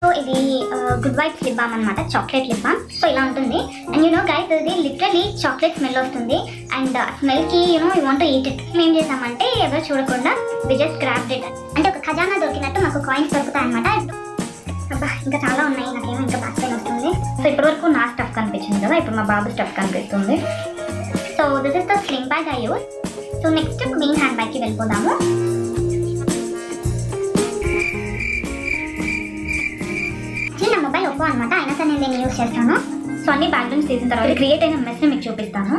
So ఇది good vibes lip balm అనమాట chocolate lip balm so ఇలా ఉంటుంది అండ్ యూ నో గైస్ ఇది లిటరలీ చాక్లెట్ స్మెల్ వస్తుంది అండ్ స్మెల్కి you know you want eat it మేము చేసామంటే ఎవరు చూడకుండా వి జస్ట్ గ్రాప్ ఇట్ అంటే ఒక ఖజానా దొరికినట్టు మాకు కాయిన్స్ దొరుకుతాయి అనమాట అబ్బా ఇంకా చాలా ఉన్నాయి నాకేమో ఇంకా బ్యాక్ పెయిన్ వస్తుంది సో ఇప్పటివరకు నా స్టఫ్ కనిపించింది కదా ఇప్పుడు మా బాబు స్టఫ్ కనిపిస్తుంది so this is the sling bag I use so next main hand బ్యాగ్కి వెళ్ళిపోదాము చిన్న మొబైల్ ఒప్పో అనమాట అయినా సరే నేను దీన్ని యూస్ చేస్తాను సో అన్ని బ్యాక్గ్రౌండ్స్ తీసిన తర్వాత క్రియేట్ అయిన మెస్ని మీకు చూపిస్తాను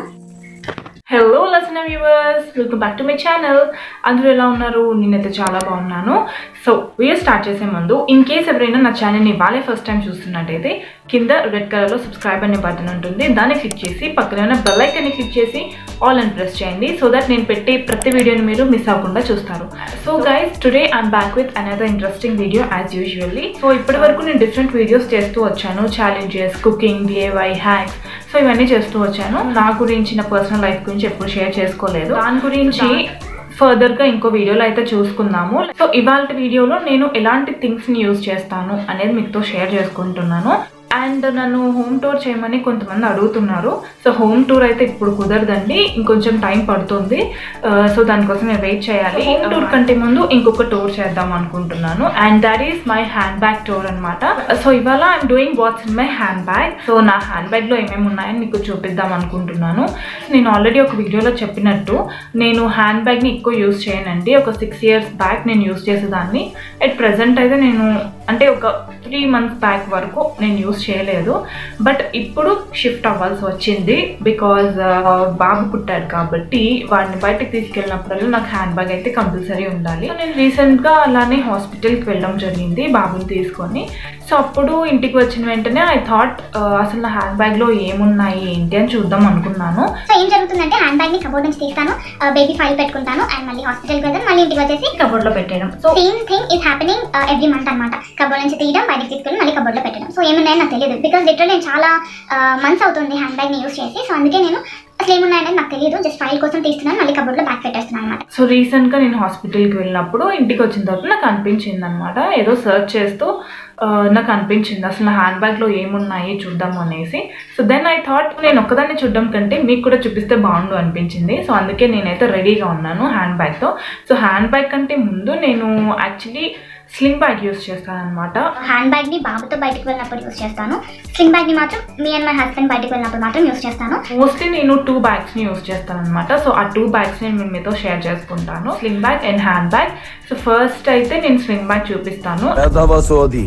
హలో లసన viewers welcome back to my channel అందరూ ఎలా ఉన్నారు నేనైతే చాలా బాగున్నాను సో వీడియో స్టార్ట్ చేసే ముందు ఇన్ కేస్ ఎవరైనా నా ఛానల్ని వాళ్ళే ఫస్ట్ టైం చూస్తున్నట్టయితే కింద రెడ్ కలర్లో సబ్స్క్రైబ్ అనే బటన్ ఉంటుంది దాన్ని క్లిక్ చేసి పక్కన ఉన్న బెల్ ఐకాన్ని క్లిక్ చేసి ఆల్ అని ప్రెస్ చేయండి సో దట్ నేను పెట్టే ప్రతి వీడియోని మీరు మిస్ అవ్వకుండా చూస్తారు so guys today I'm back with another interesting video as usually so ఇప్పటి వరకు నేను డిఫరెంట్ వీడియోస్ చేస్తూ వచ్చాను challenges cooking DIY hacks so ఇవన్నీ చేస్తూ వచ్చాను నా గురించి నా పర్సనల్ లైఫ్ గురించి ఎప్పుడు షేర్ చేసుకోలేదు దాని గురించి ఫర్దర్గా ఇంకో వీడియోలో అయితే చూసుకుందాము సో ఇవాళ వీడియోలో నేను ఎలాంటి థింగ్స్ని యూజ్ చేస్తాను అనేది మీతో షేర్ చేసుకుంటున్నాను అండ్ నన్ను హోమ్ టూర్ చేయమని కొంతమంది అడుగుతున్నారు సో హోమ్ టూర్ అయితే ఇప్పుడు కుదరదండి ఇంకొంచెం టైం పడుతుంది సో దానికోసం నేను వెయిట్ చేయాలి హోమ్ టూర్ కంటే ముందు ఇంకొక టూర్ చేద్దాం అనుకుంటున్నాను and that is my hand bag tour అనమాట సో ఇవాళ I'm doing what's in my hand bag so నా హ్యాండ్ బ్యాగ్లో ఏమేమి ఉన్నాయని మీకు చూపిద్దాం అనుకుంటున్నాను నేను ఆల్రెడీ ఒక వీడియోలో చెప్పినట్టు నేను హ్యాండ్ బ్యాగ్ని ఎక్కువ యూస్ చేయనండి ఒక సిక్స్ ఇయర్స్ బ్యాక్ నేను యూస్ చేసేదాన్ని అట్ ప్రజెంట్ అయితే నేను అంటే ఒక త్రీ మంత్స్ బ్యాక్ వరకు నేను యూస్ చేయలేదు బట్ ఇప్పుడు షిఫ్ట్ అవ్వాల్సి వచ్చింది బికాజ్ బాబు పుట్టాడు కాబట్టి వాడిని బయటకు తీసుకెళ్ళినప్పుడల్లా నాకు హ్యాండ్ బ్యాగ్ అయితే కంపల్సరీ ఉండాలి నేను రీసెంట్గా అలానే హాస్పిటల్కి వెళ్ళడం జరిగింది బాబుని తీసుకొని సో అప్పుడు ఇంటికి వచ్చిన వెంటనే ఐ థాట్ అసలు నా హ్యాండ్ బ్యాగ్లో ఏమున్నాయి ఏంటి అని చూద్దాం అనుకున్నాను సో ఏం జరుగుతుందంటే హ్యాండ్ బ్యాగ్ ని కబోర్డ్ నుంచి తీస్తాను బేబీ ఫైల్ పెట్టుకుంటాను అండ్ మళ్ళీ హాస్పిటల్కి వెళ్తాను మళ్ళీ ఇంటికి వచ్చేసి కబోర్డ్లో పెట్టేయడం so same thing is happening every month అనమాట కబోర్డ్ నుంచి తీయడం బయటకి తీసుకెళ్ళి మళ్ళీ కబోర్డ్లో పెట్టడం సో ఏమున్నాయని నాకు తెలియదు బికాస్ లిటరల్ నేను చాలా మంత్స్ అవుతుంది హ్యాండ్ బ్యాగ్ ని యూస్ చేసి సో అందుకే నేను అసలు ఏమున్నాయనేది నాకు తెలియదు జస్ట్ ఫైల్ కోసం తీస్తున్నాను మళ్ళీ కబోర్డ్లో బ్యాక్ పెట్టేస్తున్నాను అనమాట సో రీసెంట్గా నేను హాస్పిటల్కి వెళ్ళినప్పుడు ఇంటికి వచ్చిన తర్వాత నాకు అనిపించింది అనమాట ఏదో సర్చ్ చేస్తూ ఆ, నాకు అనిపించింది అసలు నా హ్యాండ్ బ్యాగ్లో ఏమున్నాయి చూద్దాం అనేసి సో దెన్ ఐ థాట్ నేను ఒక్కదాన్ని చూడడం కంటే మీకు కూడా చూపిస్తే బాగుండు అనిపించింది సో అందుకే నేనైతే రెడీగా ఉన్నాను హ్యాండ్ బ్యాగ్తో సో హ్యాండ్ బ్యాగ్ కంటే ముందు నేను యాక్చువల్లీ స్లింగ్ బ్యాగ్ యూస్ చేస్తాను అనమాట హ్యాండ్ బ్యాగ్ ని బాబుతో బయటకు వెళ్ళినప్పుడు యూస్ చేస్తాను స్లింగ్ బ్యాగ్ ని మాత్రం మీ అండ్ మై హస్బెండ్ బయటకు వెళ్ళినప్పుడు మాత్రం యూస్ చేస్తాను మోస్ట్లీ నేను టూ బ్యాగ్స్ని యూస్ చేస్తాను అనమాట సో ఆ టూ బ్యాగ్స్ నేను మీ మీతో షేర్ చేసుకుంటాను sling bag and hand bag so first అయితే నేను స్లింగ్ బ్యాగ్ చూపిస్తాను Radhava Sodhi.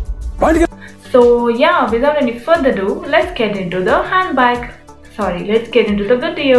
So yeah, without any further ado, let's get into the handbag. Sorry, let's get into the video.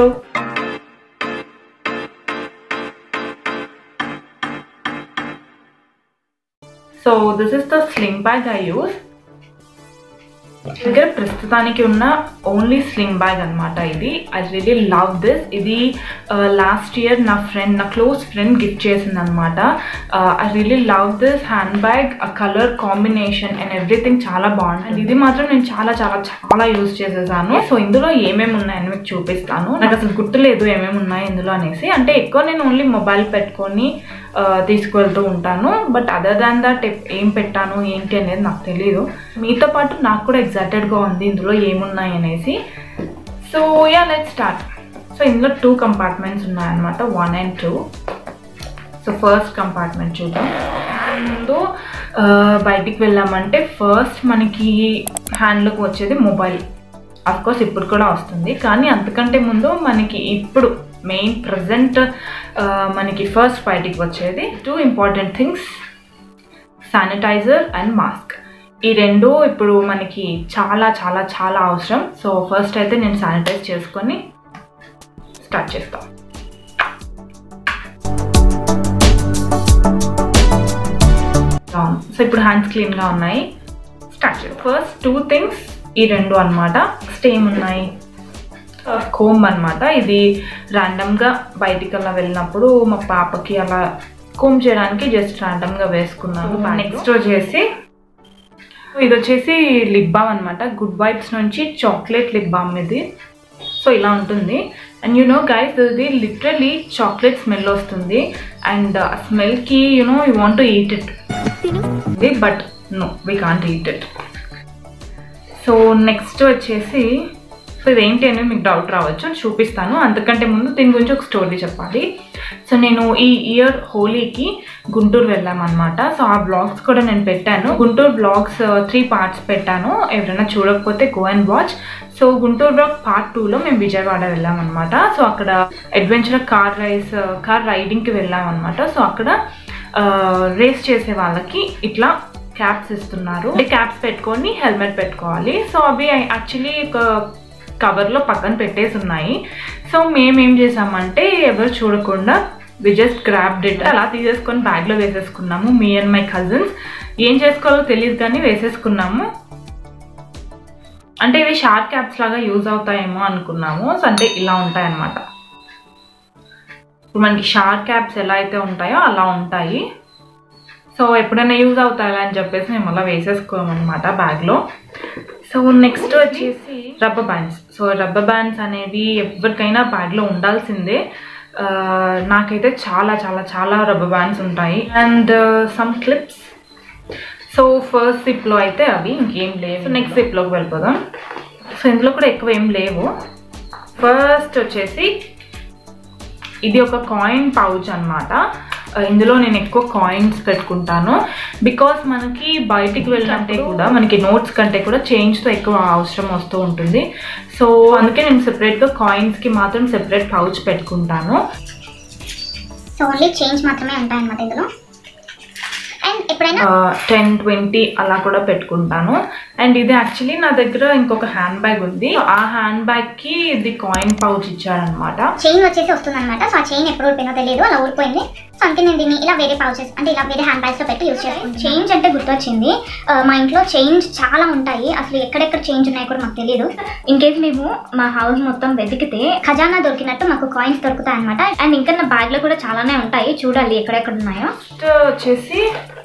So this is the sling bag I use. దగ్గర ప్రస్తుతానికి ఉన్న only sling bag అనమాట ఇది I really love this ఇది last year నా friend నా close friend gift చేసింది అనమాట I really love this hand bag ఆ కలర్ కాంబినేషన్ అండ్ ఎవ్రీథింగ్ చాలా బాగుంది అండ్ ఇది మాత్రం నేను చాలా చాలా చాలా యూజ్ చేసేసాను సో ఇందులో ఏమేమి ఉన్నాయని మీకు చూపిస్తాను నాకు అసలు గుర్తులేదు ఏమేమి ఉన్నాయి ఇందులో అనేసి అంటే ఎక్కువ నేను ఓన్లీ మొబైల్ పెట్టుకొని ఆ, తీసుకువెళ్తూ ఉంటాను బట్ అదర్ దాన్ దట్ ఏం పెట్టాను ఏంటి అనేది నాకు తెలియదు మీతో పాటు నాకు కూడా ఎగ్జైటెడ్గా ఉంది ఇందులో ఏమున్నాయి అనేసి so ya let start so ఇందులో టూ కంపార్ట్మెంట్స్ ఉన్నాయన్నమాట one and two so first compartment చూద్దాం ముందు ఆ, బయటికి వెళ్ళామంటే ఫస్ట్ మనకి హ్యాండ్లోకి వచ్చేది మొబైల్ కోర్స్ ఇప్పుడు కూడా వస్తుంది కానీ అంతకంటే ముందు మనకి ఇప్పుడు మెయిన్ ప్రజెంట్ మనకి ఫస్ట్ బయటికి వచ్చేది two important things sanitiser and mask ఈ రెండు ఇప్పుడు మనకి చాలా చాలా చాలా అవసరం సో ఫస్ట్ అయితే నేను శానిటైజ్ చేసుకొని స్టార్ట్ చేస్తాను సో ఇప్పుడు హ్యాండ్స్ క్లీన్గా ఉన్నాయి స్టార్ట్ చేద్దాం ఫస్ట్ టూ థింగ్స్ ఈ రెండు అనమాట నెక్స్ట్ ఏమున్నాయి కోమ్ అనమాట ఇది ర్యాండమ్గా బయటికి అలా వెళ్ళినప్పుడు మా పాపకి అలా కోమ్ చేయడానికి జస్ట్ ర్యాండమ్గా వేసుకున్నాను నెక్స్ట్ వచ్చేసి ఇది వచ్చేసి లిప్ బామ్ అనమాట గుడ్ వైబ్స్ నుంచి చాక్లెట్ లిప్ బామ్ ఇది సో ఇలా ఉంటుంది అండ్ యు నో గైస్ ఇది లిటరలీ చాక్లెట్ స్మెల్ వస్తుంది అండ్ ఆ స్మెల్కి you know you want to eat it but no we can't eat it so next వచ్చేసి సో ఇదేంటి అనేది మీకు డౌట్ రావచ్చు అని చూపిస్తాను అంతకంటే ముందు దీని గురించి ఒక స్టోరీ చెప్పాలి సో నేను ఈ ఇయర్ హోలీకి గుంటూరు వెళ్ళామన్నమాట సో ఆ బ్లాగ్స్ కూడా నేను పెట్టాను గుంటూరు బ్లాగ్స్ త్రీ పార్ట్స్ పెట్టాను ఎవరైనా చూడకపోతే go and watch so Guntur vlog part టూలో మేము విజయవాడ వెళ్ళామన్నమాట సో అక్కడ అడ్వెంచర్ కార్ రైస్ కార్ రైడింగ్కి వెళ్ళామన్నమాట సో అక్కడ రేస్ చేసే వాళ్ళకి ఇట్లా క్యాప్స్ ఇస్తున్నారు అంటే క్యాప్స్ పెట్టుకొని హెల్మెట్ పెట్టుకోవాలి సో అవి యాక్చువల్లీ ఒక కవర్లో పక్కన పెట్టేసి ఉన్నాయి సో మేము ఏం చేసామంటే ఎవరు చూడకుండా వి జస్ట్ గ్రాప్డ్ ఇట్ అలా తీసేసుకొని బ్యాగ్లో వేసేసుకున్నాము మీ అండ్ మై కజిన్స్ ఏం చేసుకోవాలో తెలియదు కానీ వేసేసుకున్నాము అంటే ఇవి షార్ట్ క్యాప్స్ లాగా యూజ్ అవుతాయేమో అనుకున్నాము సో అంటే ఇలా ఉంటాయన్నమాట ఇప్పుడు మనకి షార్ట్ క్యాప్స్ ఎలా అయితే ఉంటాయో అలా ఉంటాయి సో ఎప్పుడైనా యూజ్ అవుతాయా అని చెప్పేసి మేము అలా వేసేసుకోమన్నమాట బ్యాగ్లో సో నెక్స్ట్ వచ్చేసి rubber bands so rubber bands అనేవి ఎవరికైనా బ్యాగ్లో ఉండాల్సిందే ఆ, నాకైతే చాలా చాలా చాలా రబ్బర్ బ్యాండ్స్ ఉంటాయి and some clips so first సిప్లో అయితే అవి ఇంకేం లేవు నెక్స్ట్ సిప్లోకి వెళ్ళిపోదాం సో ఇందులో కూడా ఎక్కువ ఏం లేవు ఫస్ట్ వచ్చేసి ఇది ఒక కాయిన్ పౌచ్ అనమాట ఇందులో నేను ఎక్కువ కాయిన్స్ పెట్టుకుంటాను బికాస్ మనకి బయటికి వెళ్ళాలంటే కూడా మనకి నోట్స్ కంటే కూడా చేంజ్తో ఎక్కువ అవసరం వస్తూ ఉంటుంది సో అందుకే నేను సెపరేట్గా కాయిన్స్కి మాత్రం సెపరేట్ పౌచ్ పెట్టుకుంటాను సో ఓన్లీ చేంజ్ మాత్రమే ఉంటాయన్నమాట ఇందులో అండ్ ఎప్పుడైనా టెన్ ట్వంటీ అలా కూడా పెట్టుకుంటాను అండ్ ఇది యాక్చువల్లీ నా దగ్గర ఇంకొక హ్యాండ్ బ్యాగ్ ఉంది ఆ హ్యాండ్ బ్యాగ్కి ఇది కాయిన్ పౌచ్ ఇచ్చారనమాట చైన్ వచ్చేసి వస్తుంది అనమాట సో ఆ చైన్ ఎప్పుడు ఊడిపోయిందో తెలియదు అలా ఊడిపోయింది సో అందుకే నేను దీన్ని ఇలా వేరే పౌచెస్ అంటే ఇలా వేరే హ్యాండ్ బ్యాగ్స్ లో పెట్టి యూస్ చేస్తాను చేంజ్ అంటే గుర్తొచ్చింది ఆ, మా ఇంట్లో చేంజ్ చాలా ఉంటాయి అసలు ఎక్కడెక్కడ చేంజ్ ఉన్నాయో కూడా మాకు తెలియదు ఇన్ కేస్ మేము మా హౌస్ మొత్తం వెతికితే ఖజానా దొరికినట్టు మాకు కాయిన్స్ దొరుకుతాయి అనమాట అండ్ ఇంకా నా బ్యాగ్ లో కూడా చాలానే ఉంటాయి చూడాలి ఎక్కడెక్కడ ఉన్నాయో నెక్స్ట్ వచ్చేసి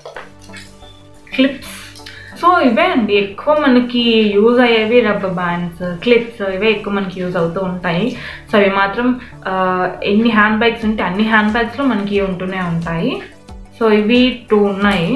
క్లిప్స్ సో ఇవే అండి ఎక్కువ మనకి యూజ్ అయ్యేవి రబ్బర్ బ్యాండ్స్ క్లిప్స్ ఇవే ఎక్కువ మనకి యూజ్ అవుతూ ఉంటాయి సో అవి మాత్రం ఆ, ఎన్ని హ్యాండ్ బ్యాగ్స్ ఉంటే అన్ని హ్యాండ్ బ్యాగ్స్లో మనకి ఉంటూనే ఉంటాయి సో ఇవి టూ ఉన్నాయి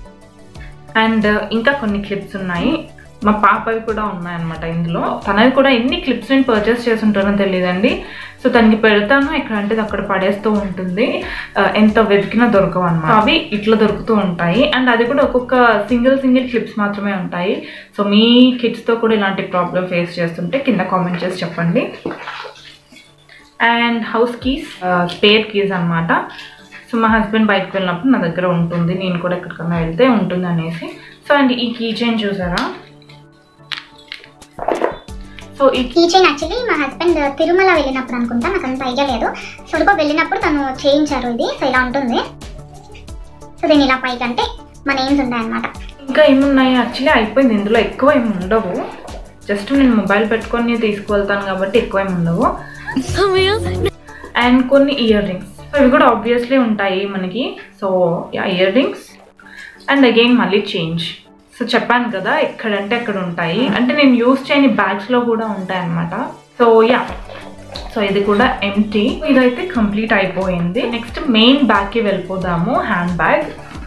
అండ్ ఇంకా కొన్ని క్లిప్స్ ఉన్నాయి మా పాపవి కూడా ఉన్నాయన్నమాట ఇందులో తనవి కూడా ఎన్ని క్లిప్స్ నేను పర్చేస్ చేసి ఉంటానో తెలియదండి సో తనకి పెడతాను ఎక్కడ అంటే అది అక్కడ పడేస్తూ ఉంటుంది ఆ, ఎంత వెతికినా దొరకవు అనమాట అవి ఇట్లా దొరుకుతూ ఉంటాయి అండ్ అది కూడా ఒక్కొక్క సింగిల్ సింగిల్ క్లిప్స్ మాత్రమే ఉంటాయి సో మీ కిడ్స్తో కూడా ఇలాంటి ప్రాబ్లం ఫేస్ చేస్తుంటే కింద కామెంట్ చేసి చెప్పండి and house keys spare keys అన్నమాట సో మా హస్బెండ్ బయటకు వెళ్ళినప్పుడు నా దగ్గర ఉంటుంది నేను కూడా ఎక్కడికన్నా వెళ్తే ఉంటుంది అనేసి సో అండ్ ఈ కీ చైన్ చూసారా సో ఈ ఈ చైన్ యాక్చువల్లీ మా హస్బెండ్ తిరుమల వెళ్ళినప్పుడు అనుకుంటా నాకు అంత ఐడియా లేదు సో ఇదిగో వెళ్ళినప్పుడు తను చేయించారు ఇది సో ఇలా ఉంటుంది సో దీని ఇలా పైకి అంటే మన నేమ్స్ ఉన్నాయన్నమాట ఇంకా ఏమున్నాయి యాక్చువల్లీ అయిపోయింది ఇందులో ఎక్కువ ఏమి ఉండవు జస్ట్ నేను మొబైల్ పెట్టుకొని తీసుకువెళ్తాను కాబట్టి ఎక్కువ ఏమి ఉండవు అండ్ కొన్ని ఇయర్ రింగ్స్ సో ఇవి కూడా ఆబ్వియస్లీ ఉంటాయి మనకి so ya ear rings and again మళ్ళీ చేంజ్ సో చెప్పాను కదా ఎక్కడంటే అక్కడ ఉంటాయి అంటే నేను యూస్ చేయని బ్యాగ్స్లో కూడా ఉంటాయి అనమాట సో యా సో ఇది కూడా ఎంటీ ఇదైతే కంప్లీట్ అయిపోయింది నెక్స్ట్ మెయిన్ బ్యాగ్కి వెళ్ళిపోదాము hand bag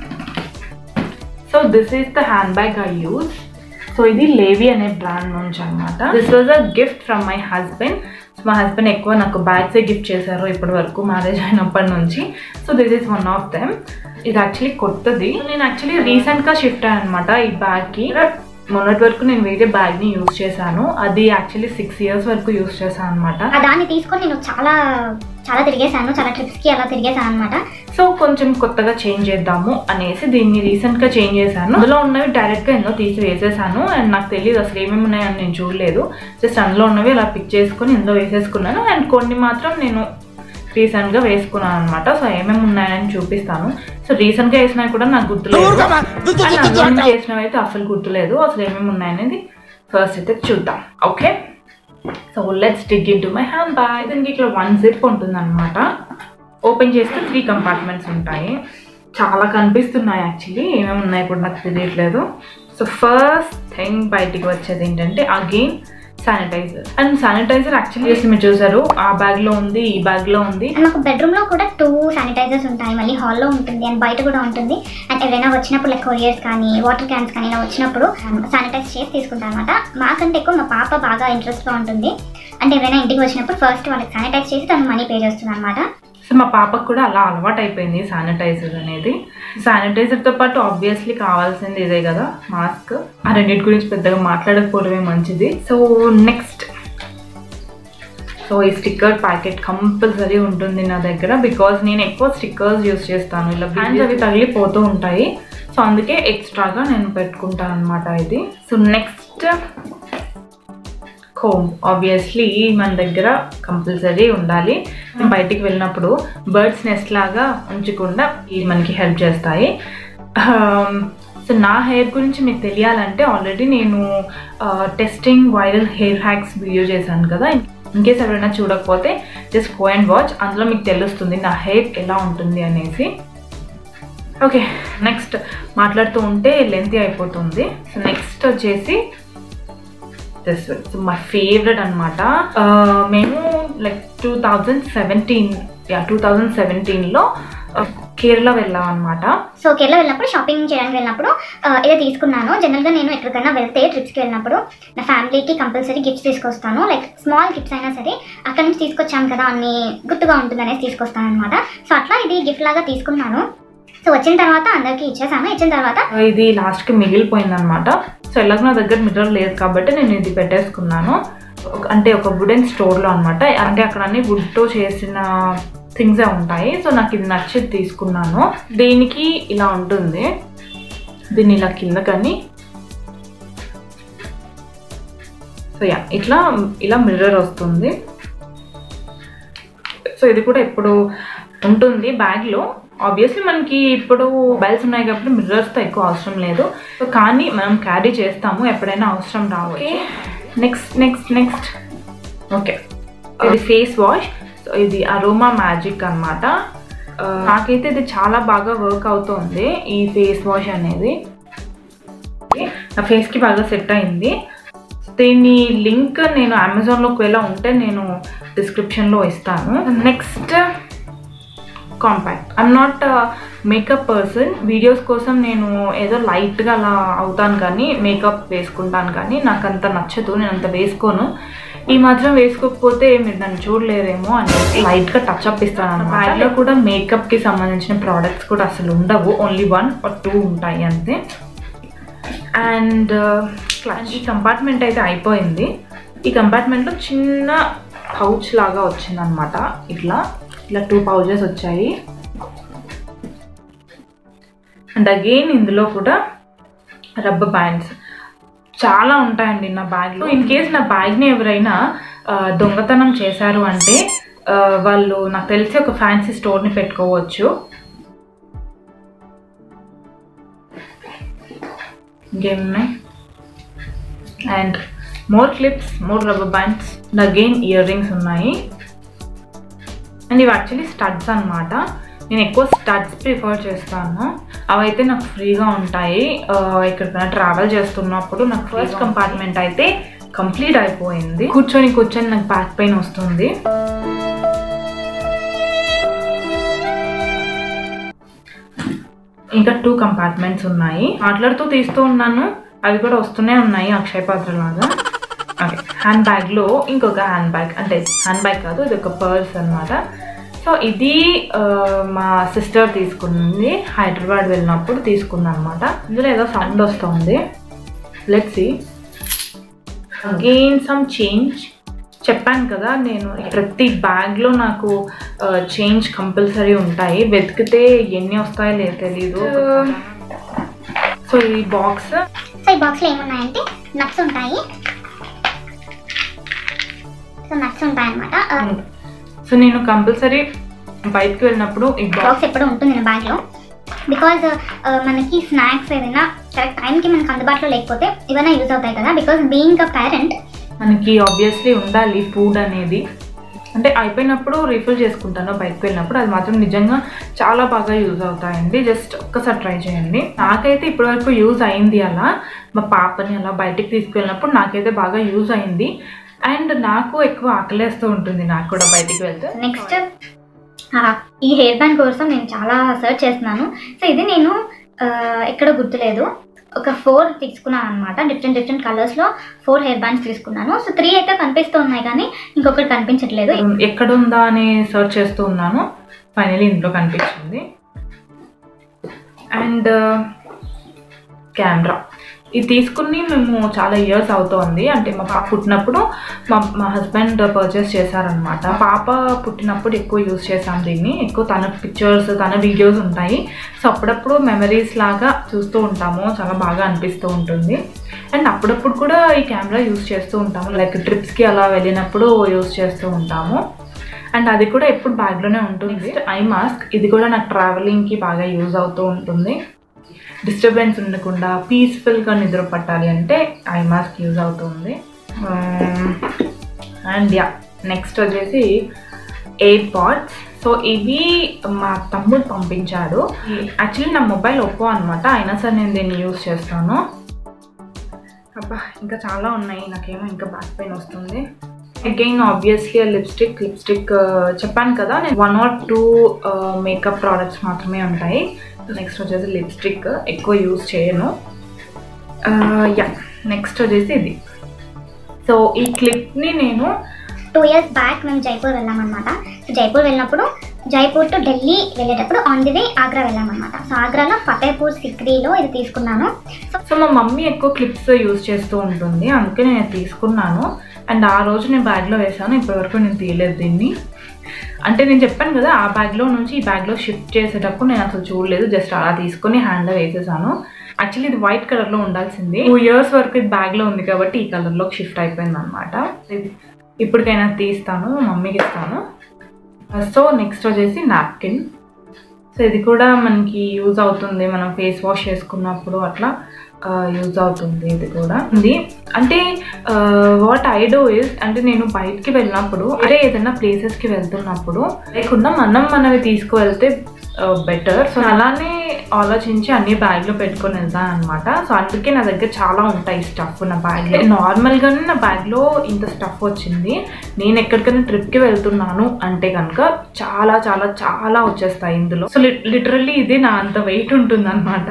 so this is the hand bag I use so ఇది లేవి అనే బ్రాండ్ నుంచి అనమాట this was a gift from my husband మా హస్బెండ్ ఎక్కువ నాకు బ్యాగ్సే గిఫ్ట్ చేశారు ఇప్పటి వరకు మ్యారేజ్ అయినప్పటి నుంచి so this is one of them ఇది యాక్చువల్లీ కొత్తది నేను యాక్చువల్లీ రీసెంట్గా షిఫ్ట్ అయ్యాను అనమాట ఈ బ్యాగ్కి మొన్నటి వరకు నేను వేరే బ్యాగ్ని యూస్ చేశాను అది యాక్చువల్లీ సిక్స్ ఇయర్స్ వరకు యూస్ చేశాను అనమాట ఆ దాన్ని తీసుకొని నేను చాలా చాలా తిరిగేశాను చాలా ట్రిప్స్కి అలా తిరిగేశాను అనమాట సో కొంచెం కొత్తగా చేంజ్ చేద్దాము అనేసి దీన్ని రీసెంట్గా చేంజ్ చేశాను అందులో ఉన్నవి డైరెక్ట్గా ఎన్నో తీసి వేసేసాను అండ్ నాకు తెలియదు అసలు ఏమేమి ఉన్నాయని నేను చూడలేదు జస్ట్ అందులో ఉన్నవి అలా పిక్ చేసుకొని ఇందులో వేసేసుకున్నాను అండ్ కొన్ని మాత్రం నేను రీసెంట్గా వేసుకున్నాను అనమాట సో ఏమేమి ఉన్నాయని చూపిస్తాను సో రీసెంట్గా వేసినవి కూడా నాకు గుర్తులేదు అండ్ అందులో చేసినవి అయితే అసలు గుర్తులేదు అసలు ఏమేమి ఉన్నాయనేది ఫస్ట్ అయితే చూద్దాం okay so let's dig in to my hand bag దీనికి ఇట్లా వన్ జిప్ ఉంటుంది అనమాట ఓపెన్ చేస్తే త్రీ కంపార్ట్మెంట్స్ ఉంటాయి చాలా కనిపిస్తున్నాయి యాక్చువల్లీ ఏమేమి ఉన్నాయి కూడా నాకు తెలియట్లేదు సో ఫస్ట్ థింగ్ బయటికి వచ్చేది ఏంటంటే again sanitiser and sanitiser actually మీరు చూసారు ఆ బ్యాగ్ లో ఉంది ఈ బ్యాగ్ లో ఉంది అండ్ మాకు బెడ్రూమ్ లో కూడా టూ శానిటైజర్స్ ఉంటాయి మళ్ళీ హాల్లో ఉంటుంది అండ్ బయట కూడా ఉంటుంది అండ్ ఎవరైనా వచ్చినప్పుడు లైక్ కొరియర్స్ కానీ వాటర్ క్యాన్స్ కానీ ఇలా వచ్చినప్పుడు శానిటైజ్ చేసి తీసుకుంటాం అనమాట మాకంటే ఎక్కువ మా పాప బాగా ఇంట్రెస్ట్ గా ఉంటుంది అంటే ఎవరైనా ఇంటికి వచ్చినప్పుడు ఫస్ట్ వాళ్ళకి శానిటైజ్ చేసి తను మనీ పే చేస్తుంది అనమాట సో మా పాపకు కూడా అలా అలవాటు అయిపోయింది శానిటైజర్ అనేది శానిటైజర్తో పాటు ఆబ్వియస్లీ కావాల్సింది ఇదే కదా మాస్క్ ఆ రెండింటి గురించి పెద్దగా మాట్లాడకపోవడమే మంచిది సో నెక్స్ట్ సో ఈ స్టిక్కర్ ప్యాకెట్ కంపల్సరీ ఉంటుంది నా దగ్గర బికాజ్ నేను ఎక్కువ స్టిక్కర్స్ యూస్ చేస్తాను ఇలా బ్రాండ్స్ అవి తగిలిపోతూ ఉంటాయి సో అందుకే ఎక్స్ట్రాగా నేను పెట్టుకుంటాను అనమాట ఇది సో నెక్స్ట్ కోమ్ ఆబ్వియస్లీ మన దగ్గర కంపల్సరీ ఉండాలి బయటికి వెళ్ళినప్పుడు బర్డ్స్ నెస్ట్ లాగా ఉంచకుండా ఇవి మనకి హెల్ప్ చేస్తాయి సో నా హెయిర్ గురించి మీకు తెలియాలంటే ఆల్రెడీ నేను testing viral hair hacks video చేశాను కదా ఇన్ కేస్ ఎవరైనా చూడకపోతే జస్ట్ గో అండ్ వాచ్ అందులో మీకు తెలుస్తుంది నా హెయిర్ ఎలా ఉంటుంది అనేసి ఓకే నెక్స్ట్ మాట్లాడుతూ ఉంటే లెంతీ అయిపోతుంది సో నెక్స్ట్ వచ్చేసి దిస్ సో మై ఫేవరెట్ అనమాట మేము like two thousand seventeen ya two thousand సెవెంటీన్లో కేరళ వెళ్ళాం అనమాట సో కేరళ వెళ్ళినప్పుడు షాపింగ్ చేయడానికి వెళ్ళినప్పుడు ఆ, ఇదే తీసుకున్నాను జనరల్గా నేను ఎక్కడికైనా వెళ్తే ట్రిప్స్కి వెళ్ళినప్పుడు నా ఫ్యామిలీకి కంపల్సరీ గిఫ్ట్స్ తీసుకొస్తాను లైక్ స్మాల్ గిఫ్ట్స్ అయినా సరే అక్కడ నుంచి తీసుకొచ్చాను కదా అన్ని గుర్తుగా ఉంటుంది అనేసి తీసుకొస్తాను అనమాట సో అట్లా ఇది గిఫ్ట్ లాగా తీసుకున్నాను సో వచ్చిన తర్వాత అందరికీ ఇచ్చేసాను ఇచ్చిన తర్వాత ఇది లాస్ట్కి మిగిలిపోయింది అనమాట సో ఎలాగో నా దగ్గర మిర్రర్ లేదు కాబట్టి నేను ఇది పెట్టేసుకున్నాను ఒక- అంటే ఒక వుడెన్ స్టోర్లో అనమాట అంటే అక్కడ అన్ని వుడ్తో చేసిన థింగ్సే ఉంటాయి సో నాకు ఇది నచ్చి తీసుకున్నాను దీనికి ఇలా ఉంటుంది దీన్ని ఇలా కిందకని సో యా ఇట్లా ఇలా మిర్రర్ వస్తుంది సో ఇది కూడా ఇప్పుడు ఉంటుంది బ్యాగ్లో ఆబ్వియస్లీ మనకి ఇప్పుడు మొబైల్స్ ఉన్నాయి కాబట్టి మిర్రర్స్తో ఎక్కువ అవసరం లేదు సో కానీ మనం క్యారీ చేస్తాము ఎప్పుడైనా అవసరం రావచ్చు నెక్స్ట్ నెక్స్ట్ నెక్స్ట్ ఓకే ఇది ఫేస్ వాష్ సో ఇది అరోమా మ్యాజిక్ అనమాట నాకైతే ఇది చాలా బాగా వర్క్ అవుతుంది ఈ ఫేస్ వాష్ అనేది నా ఫేస్కి బాగా సెట్ అయింది దీని లింక్ నేను అమెజాన్లో ఒకవేళ ఉంటే నేను డిస్క్రిప్షన్లో ఇస్తాను next compact I'm not makeup person videos కోసం నేను ఏదో లైట్గా అలా అవుతాను కానీ మేకప్ వేసుకుంటాను కానీ నాకు అంత నచ్చదు నేను అంత వేసుకోను ఈ మాత్రం వేసుకోకపోతే మీరు నన్ను చూడలేరేమో అనేసి లైట్గా టచ్ అప్ ఇస్తాను అనమాట బ్యాగ్లో కూడా మేకప్కి సంబంధించిన ప్రోడక్ట్స్ కూడా అసలు ఉండవు ఓన్లీ వన్ ఆర్ టూ ఉంటాయి అంతే అండ్ ఈ కంపార్ట్మెంట్ అయితే అయిపోయింది ఈ కంపార్ట్మెంట్లో చిన్న పౌచ్ లాగా వచ్చిందనమాట ఇట్లా ఇట్లా టూ పౌచెస్ వచ్చాయి అండ్ అగైన్ ఇందులో కూడా రబ్బర్ బ్యాండ్స్ చాలా ఉంటాయండి నా బ్యాగ్లో ఇన్ కేస్ నా బ్యాగ్ని ఎవరైనా ఆ, దొంగతనం చేశారు అంటే ఆ, వాళ్ళు నాకు తెలిసి ఒక ఫ్యాన్సీ స్టోర్ని పెట్టుకోవచ్చు ఇంకేమున్నాయి and more clips more rubber bands and again ear rings ఉన్నాయి అండ్ ఇవి యాక్చువల్లీ స్టడ్స్ అన్నమాట నేను ఎక్కువ స్టడ్స్ ప్రిఫర్ చేస్తాను అవైతే నాకు ఫ్రీగా ఉంటాయి ఆ, ఎక్కడికైనా ట్రావెల్ చేస్తున్నప్పుడు నాకు ఫస్ట్ కంపార్ట్మెంట్ అయితే కంప్లీట్ అయిపోయింది కూర్చొని కూర్చొని నాకు బ్యాక్ పెయిన్ వస్తుంది ఇంకా టూ కంపార్ట్మెంట్స్ ఉన్నాయి మాట్లాడుతూ తీస్తూ ఉన్నాను అవి కూడా వస్తూనే ఉన్నాయి అక్షయ పాత్ర లాగా ఓకే హ్యాండ్ బ్యాగ్లో ఇంకొక హ్యాండ్ బ్యాగ్ అంటే హ్యాండ్ బ్యాగ్ కాదు ఇది ఒక పర్స్ అనమాట సో ఇది ఆ, మా సిస్టర్ తీసుకుంది హైదరాబాద్ వెళ్ళినప్పుడు తీసుకుంది అనమాట ఇందులో ఏదో సౌండ్ వస్తుంది let's see again some change చెప్పాను కదా నేను ప్రతి బ్యాగ్లో నాకు చేంజ్ కంపల్సరీ ఉంటాయి వెతికితే ఎన్ని వస్తాయో లేదు తెలీదు సో ఈ బాక్స్ సో ఈ బాక్స్లో ఏమున్నాయంటే నట్స్ ఉంటాయి సో నట్స్ ఉంటాయి అనమాట సో నేను కంపల్సరీ బయటకు వెళ్ళినప్పుడు ఈ బాక్స్ బాక్స్ ఎప్పుడు ఉంటుంది నా బ్యాగ్లో బికాజ్ మనకి స్నాక్స్ ఏదైనా కరెక్ట్ టైంకి మనకి అందుబాటులో లేకపోతే ఇవైనా యూజ్ అవుతాయి కదా బికాజ్ బీయింగ్ అ పేరెంట్ మనకి ఆబ్వియస్లీ ఉండాలి ఫుడ్ అనేది అంటే అయిపోయినప్పుడు రీఫిల్ చేసుకుంటాను బయటకు వెళ్ళినప్పుడు అది మాత్రం నిజంగా చాలా బాగా యూజ్ అవుతాయండి జస్ట్ ఒక్కసారి ట్రై చేయండి నాకైతే ఇప్పటివరకు యూజ్ అయింది అలా మా పాపని అలా బయటికి తీసుకెళ్ళినప్పుడు నాకైతే బాగా యూజ్ అయింది అండ్ నాకు ఎక్కువ ఆకలేస్తూ ఉంటుంది నాకు కూడా బయటికి వెళ్తే నెక్స్ట్ ఈ హెయిర్ బ్యాండ్ కోసం నేను చాలా సర్చ్ చేస్తున్నాను సో ఇది నేను ఆ, ఎక్కడ గుర్తులేదు ఒక ఫోర్ తీసుకున్నాను అనమాట డిఫరెంట్ డిఫరెంట్ కలర్స్లో ఫోర్ హెయిర్ బ్యాండ్స్ తీసుకున్నాను సో త్రీ అయితే కనిపిస్తూ ఉన్నాయి కానీ ఇంకొకటి కనిపించట్లేదు ఎక్కడుందా అని సెర్చ్ చేస్తూ ఉన్నాను ఫైనలీ ఇంట్లో కనిపించింది అండ్ కెమెరా ఇది తీసుకుని మేము చాలా ఇయర్స్ అవుతోంది అంటే మా పాప పుట్టినప్పుడు మా మా హస్బెండ్ పర్చేస్ చేశారనమాట పాప పుట్టినప్పుడు ఎక్కువ యూస్ చేసాం దీన్ని ఎక్కువ తన పిక్చర్స్ తన వీడియోస్ ఉంటాయి సో అప్పుడప్పుడు మెమరీస్ లాగా చూస్తూ ఉంటాము చాలా బాగా అనిపిస్తూ ఉంటుంది అండ్ అప్పుడప్పుడు కూడా ఈ కెమెరా యూస్ చేస్తూ ఉంటాము లైక్ ట్రిప్స్కి అలా వెళ్ళినప్పుడు యూస్ చేస్తూ ఉంటాము అండ్ అది కూడా ఎప్పుడు బ్యాగ్లోనే ఉంటుంది ఐ మాస్క్ ఇది కూడా నాకు ట్రావెలింగ్కి బాగా యూజ్ అవుతూ ఉంటుంది డిస్టర్బెన్స్ ఉండకుండా పీస్ఫుల్గా నిద్ర పట్టాలి అంటే ఐ మాస్క్ యూజ్ అవుతుంది అండ్ యా నెక్స్ట్ వచ్చేసి ఎయిర్ పాడ్స్ సో ఇవి మా తమ్ముడు పంపించాడు యాక్చువల్లీ నా మొబైల్ ఒప్పో అనమాట అయినా సరే నేను దీన్ని యూజ్ చేస్తాను అబ్బా ఇంకా చాలా ఉన్నాయి నాకేమో ఇంకా బ్యాక్ పెయిన్ వస్తుంది అగైన్ ఆబ్వియస్లీ లిప్స్టిక్ లిప్స్టిక్ చెప్పాను కదా నేను one or two makeup products మాత్రమే ఉంటాయి నెక్స్ట్ వచ్చేసి లిప్స్టిక్ ఎక్కువ యూజ్ చేయను యా నెక్స్ట్ వచ్చేసి ఇది సో ఈ క్లిప్ని నేను టూ ఇయర్స్ బ్యాక్ మేము జైపూర్ వెళ్ళామన్నమాట సో జైపూర్ వెళ్ళినప్పుడు జైపూర్ టు ఢిల్లీ వెళ్ళేటప్పుడు ఆన్ ది వే ఆగ్రా వెళ్ళామన్నమాట సో ఆగ్రాలో ఫతేపూర్ సిక్రీలో ఇది తీసుకున్నాను సో సో మా మమ్మీ ఎక్కువ క్లిప్స్ యూజ్ చేస్తూ ఉంటుంది అందుకే నేను ఇది తీసుకున్నాను అండ్ ఆ రోజు నేను బ్యాగ్లో వేసాను ఇప్పటివరకు నేను తీయలేదు దీన్ని అంటే నేను చెప్పాను కదా ఆ బ్యాగ్లో నుంచి ఈ బ్యాగ్లో షిఫ్ట్ చేసేటప్పుడు నేను అసలు చూడలేదు జస్ట్ అలా తీసుకొని హ్యాండ్లో వేసేసాను యాక్చువల్లీ ఇది వైట్ కలర్లో ఉండాల్సింది టూ ఇయర్స్ వరకు ఇది బ్యాగ్లో ఉంది కాబట్టి ఈ కలర్లోకి షిఫ్ట్ అయిపోయింది అనమాట ఇప్పటికైనా తీస్తాను మమ్మీకి ఇస్తాను సో నెక్స్ట్ వచ్చేసి నాప్కిన్ సో ఇది కూడా మనకి యూజ్ అవుతుంది మనం ఫేస్ వాష్ చేసుకున్నప్పుడు అట్లా యూజ్ అవుతుంది ఇది కూడా ఉంది అంటే వాట్ ఐ డో ఇస్ అంటే నేను బయటికి వెళ్ళినప్పుడు అదే ఏదైనా ప్లేసెస్కి వెళ్తున్నప్పుడు లేకుండా మనం మనవి తీసుకువెళ్తే బెటర్ సో అలానే ఆలోచించి అన్ని బ్యాగ్లో పెట్టుకొని వెళ్తాను అనమాట సో అందుకే నా దగ్గర చాలా ఉంటాయి స్టఫ్ నా బ్యాగ్లో నార్మల్గానే నా బ్యాగ్లో ఇంత స్టఫ్ వచ్చింది నేను ఎక్కడికైనా ట్రిప్కి వెళ్తున్నాను అంటే కనుక చాలా చాలా చాలా వచ్చేస్తాయి ఇందులో సో లిటరల్లీ ఇది నా అంత వెయిట్ ఉంటుంది అనమాట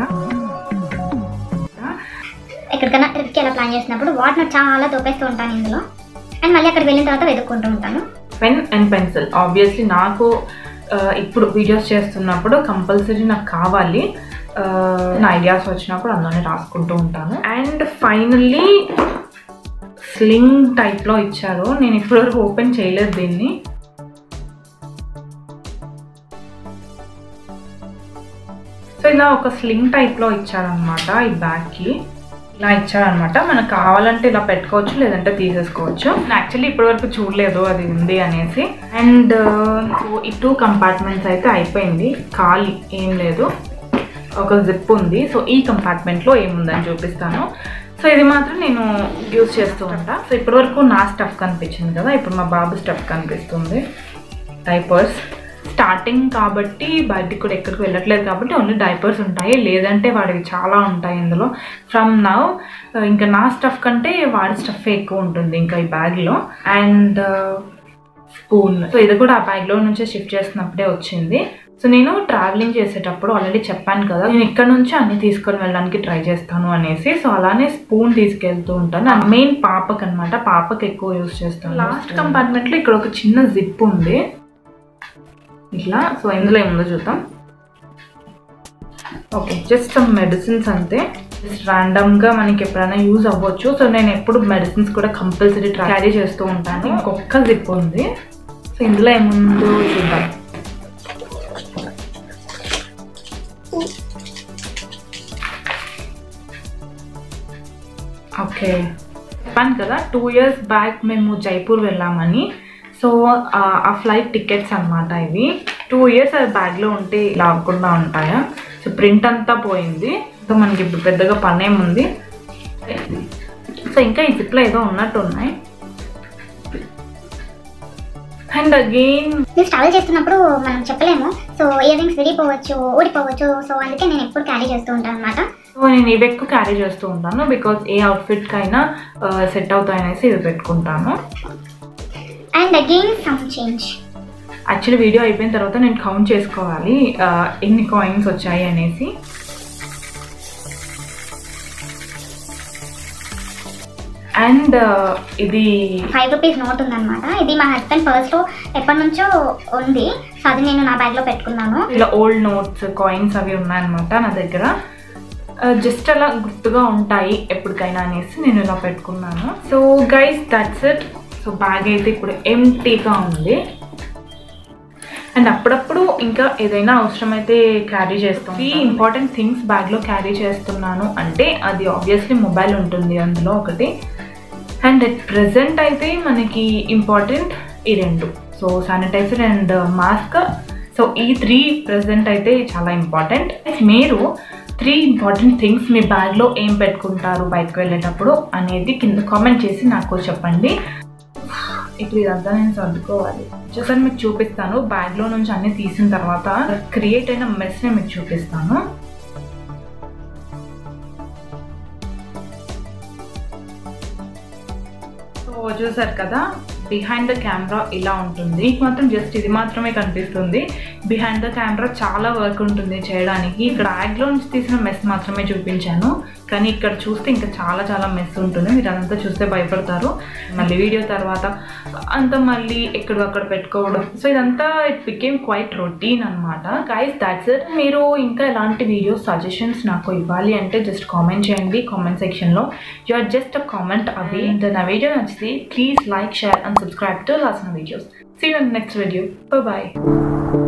ఎక్కడికైనా ట్రిప్కి ఎలా ప్లాన్ చేసినప్పుడు వాటిని చాలా తోపేస్తూ ఉంటాను ఇందులో అండ్ మళ్ళీ అక్కడికి వెళ్ళిన తర్వాత వెతుక్కుంటూ ఉంటాను పెన్ అండ్ పెన్సిల్ ఆబ్వియస్లీ నాకు ఆ, ఇప్పుడు వీడియోస్ చేస్తున్నప్పుడు కంపల్సరీ నాకు కావాలి ఆ, నా ఐడియాస్ వచ్చినప్పుడు అందులోనే రాసుకుంటూ ఉంటాను అండ్ ఫైనల్లీ స్లింగ్ టైప్లో ఇచ్చారు నేను ఇప్పటివరకు ఓపెన్ చేయలేదు దీన్ని సో ఇలా ఒక స్లింగ్ టైప్లో ఇచ్చారనమాట ఈ బ్యాగ్కి ఇలా ఇచ్చారనమాట మనకు కావాలంటే ఇలా పెట్టుకోవచ్చు లేదంటే తీసేసుకోవచ్చు యాక్చువల్లీ ఇప్పటివరకు చూడలేదు అది ఉంది అనేసి అండ్ ఈ టూ కంపార్ట్మెంట్స్ అయితే అయిపోయింది ఖాళీ ఏం లేదు ఒక జిప్ ఉంది సో ఈ కంపార్ట్మెంట్లో ఏముందని చూపిస్తాను సో ఇది మాత్రం నేను యూజ్ చేస్తూ ఉంటా సో ఇప్పటివరకు నా స్టఫ్ కనిపించింది కదా ఇప్పుడు మా బాబు స్టఫ్ కనిపిస్తుంది డైపర్స్ స్టార్టింగ్ కాబట్టి బయటికి కూడా ఎక్కడికి వెళ్ళట్లేదు కాబట్టి ఓన్లీ డైపర్స్ ఉంటాయి లేదంటే వాడికి చాలా ఉంటాయి ఇందులో ఫ్రమ్ నవ్ ఇంకా నా స్టఫ్ కంటే వాడి స్టఫ్ ఎక్కువ ఉంటుంది ఇంకా ఈ బ్యాగ్లో అండ్ స్పూన్ సో ఇది కూడా ఆ బ్యాగ్లో నుంచే షిఫ్ట్ చేసినప్పుడే వచ్చింది సో నేను ట్రావెలింగ్ చేసేటప్పుడు ఆల్రెడీ చెప్పాను కదా నేను ఇక్కడ నుంచి అన్ని తీసుకొని వెళ్ళడానికి ట్రై చేస్తాను అనేసి సో అలానే స్పూన్ తీసుకెళ్తూ ఉంటాను మెయిన్ పాపకి అనమాట పాపకి ఎక్కువ యూస్ చేస్తాను లాస్ట్ కంపార్ట్మెంట్లో ఇక్కడ ఒక చిన్న జిప్ ఉంది ఇట్లా సో ఇందులో ఏముందో చూద్దాం ఓకే జస్ట్ సమ్ మెడిసిన్స్ అంతే జస్ట్ ర్యాండమ్గా మనకి ఎప్పుడైనా యూజ్ అవ్వచ్చు సో నేను ఎప్పుడు మెడిసిన్స్ కూడా కంపల్సరీ క్యారీ చేస్తూ ఉంటాను ఇంకొక జిప్ ఉంది సో ఇందులో ఏముందో చూద్దాం ఓకే చెప్పాను కదా టూ ఇయర్స్ బ్యాక్ మేము జైపూర్ వెళ్ళామని సో ఆ ఫ్లైట్ టికెట్స్ అన్నమాట ఇవి టూ ఇయర్స్ అది బ్యాగ్లో ఉంటే ఇలా అవ్వకుండా ఉంటాయా సో ప్రింట్ అంతా పోయింది సో మనకి ఇప్పుడు పెద్దగా పని ఏముంది సో ఇంకా ఈ జిప్లో ఏదో ఉన్నట్టు ఉన్నాయి అండ్ అగైన్ మీరు ట్రావెల్ చేస్తున్నప్పుడు మనం చెప్పలేము సో ఇయర్ రింగ్స్ విరిగిపోవచ్చు ఊడిపోవచ్చు సో అందుకే నేను ఎప్పుడు క్యారీ చేస్తూ ఉంటాను అనమాట సో నేను ఇవి ఎక్కువ క్యారీ చేస్తూ ఉంటాను బికాజ్ ఏ అవుట్ఫిట్కి అయినా సెట్ అవుతాయనేసి ఇవి పెట్టుకుంటాను and again some change actually video అయిపోయిన తర్వాత నేను కౌంట్ చేసుకోవాలి ఆ, ఎన్ని కాయిన్స్ వచ్చాయి అనేసి అండ్ ఇది ఫైవ్ రూపీస్ నోట్ ఉందన్నమాట ఇది మా హస్బెండ్ పర్స్లో ఎప్పటి నుంచో ఉంది సో అది నేను నా బ్యాగ్లో పెట్టుకున్నాను ఇలా ఓల్డ్ నోట్స్ కాయిన్స్ అవి ఉన్నాయన్నమాట నా దగ్గర జస్ట్ అలా గుర్తుగా ఉంటాయి ఎప్పటికైనా అనేసి నేను ఇలా పెట్టుకున్నాను so guys that's it so bag అయితే ఇప్పుడు ఎంటీగా ఉంది అండ్ అప్పుడప్పుడు ఇంకా ఏదైనా అవసరమైతే క్యారీ చేస్తాం ఈ ఇంపార్టెంట్ థింగ్స్ బ్యాగ్లో క్యారీ చేస్తున్నాను అంటే అది ఆబ్వియస్లీ మొబైల్ ఉంటుంది అందులో ఒకటి అండ్ అట్ ప్రజెంట్ అయితే మనకి ఇంపార్టెంట్ ఈ రెండు so sanitiser and mask so ఈ త్రీ ప్రజెంట్ అయితే చాలా ఇంపార్టెంట్ మీరు త్రీ ఇంపార్టెంట్ థింగ్స్ మీ బ్యాగ్లో ఏం పెట్టుకుంటారు బయటకు వెళ్ళేటప్పుడు అనేది కింద కామెంట్ చేసి నాకు చెప్పండి ఇప్పుడు ఇదంతా నేను సర్దుకోవాలి ఒకసారి మీకు చూపిస్తాను బ్యాగ్లో నుంచి అన్ని తీసిన తర్వాత క్రియేట్ అయిన మెస్ని మీకు చూపిస్తాను సో చూసారు కదా బిహైండ్ ద కెమెరా ఇలా ఉంటుంది మీకు మాత్రం జస్ట్ ఇది మాత్రమే కనిపిస్తుంది బిహైండ్ ద కెమెరా చాలా వర్క్ ఉంటుంది చేయడానికి ఇక్కడ బ్యాగ్లో నుంచి తీసిన మెస్ మాత్రమే చూపించాను కానీ ఇక్కడ చూస్తే ఇంకా చాలా చాలా మెస్ ఉంటుంది మీరు అదంతా చూస్తే భయపడతారు మళ్ళీ వీడియో తర్వాత అంతా మళ్ళీ ఎక్కడక్కడ పెట్టుకోవడం సో ఇదంతా ఇట్ బికేమ్ క్వైట్ రొటీన్ అనమాట గైస్ దాట్స్ ఇట్ మీరు ఇంకా ఎలాంటి వీడియోస్ సజెషన్స్ నాకు ఇవ్వాలి అంటే జస్ట్ కామెంట్ చేయండి కామెంట్ సెక్షన్లో you are just a comment అవి అండ్ నా వీడియో నచ్చితే please like share and subscribe to last videos see you next video bye